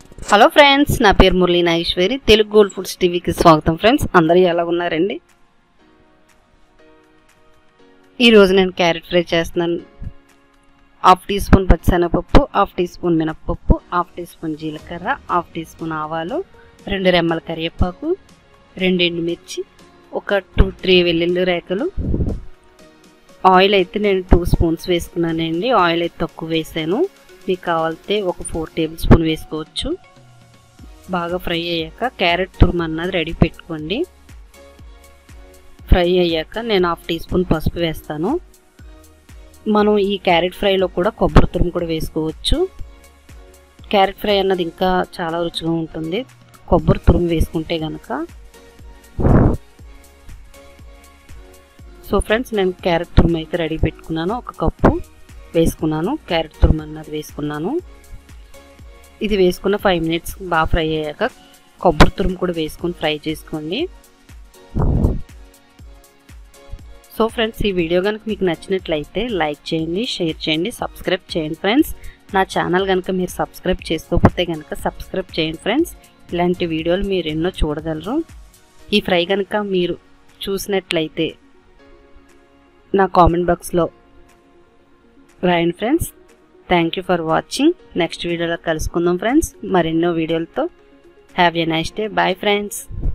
hello friends నా పేరు Murali Nageswari Telugu gold foods టీవీకి స్వాగతం ఫ్రెండ్స్ అందరూ ఎలా ఉన్నారండి ఈరోజు నేను క్యారెట్ ఫ్రై చేస్తున్నాను హాఫ్ టీ స్పూన్ పచ్చిశనగపప్పు హాఫ్ టీ స్పూన్ మినప్పప్పు హాఫ్ టీ స్పూన్ జీలకర్ర హాఫ్ టీ స్పూన్ ఆవాలు రెండు రెమ్మల కరివేపాకు రెండు ఎండుమిర్చి ఒక టూ త్రీ వెల్లుల్లి రేఖలు ఆయిల్ అయితే నేను టూ స్పూన్స్ వేసుకున్నానండి ఆయిల్ అయితే తక్కువ వేసాను మీకు కావాలితే ఒక ఫోర్ టేబుల్ స్పూన్ వేసుకోవచ్చు బాగా ఫ్రై అయ్యాక క్యారెట్ తురుము అన్నది రెడీ పెట్టుకోండి ఫ్రై అయ్యాక నేను హాఫ్ టీ స్పూన్ పసుపు వేస్తాను మనం ఈ క్యారెట్ ఫ్రైలో కూడా కొబ్బరి తురుము కూడా వేసుకోవచ్చు క్యారెట్ ఫ్రై అన్నది ఇంకా చాలా రుచిగా ఉంటుంది కొబ్బరి తురుము వేసుకుంటే కనుక సో ఫ్రెండ్స్ నేను క్యారెట్ తురుము అయితే రెడీ పెట్టుకున్నాను ఒక కప్పు వేసుకున్నాను క్యారెట్ తురుము అన్నది వేసుకున్నాను ఇది వేసుకున్న ఫైవ్ మినిట్స్ బాగా ఫ్రై అయ్యాక కొబ్బరి తురుము కూడా వేసుకొని ఫ్రై చేసుకోండి సో ఫ్రెండ్స్ ఈ వీడియో కనుక మీకు నచ్చినట్లయితే లైక్ చేయండి షేర్ చేయండి సబ్స్క్రైబ్ చేయండి ఫ్రెండ్స్ నా ఛానల్ కనుక మీరు సబ్స్క్రైబ్ చేసుకోకపోతే కనుక సబ్స్క్రైబ్ చేయండి ఫ్రెండ్స్ ఇలాంటి వీడియోలు మీరు ఎన్నో చూడగలరు ఈ ఫ్రై కనుక మీరు చూసినట్లయితే నా కామెంట్ బాక్స్లో రాయండి friends thank you for watching next వీడియోలో కలుసుకుందాం ఫ్రెండ్స్ మరెన్నో వీడియోలతో have a nice day bye friends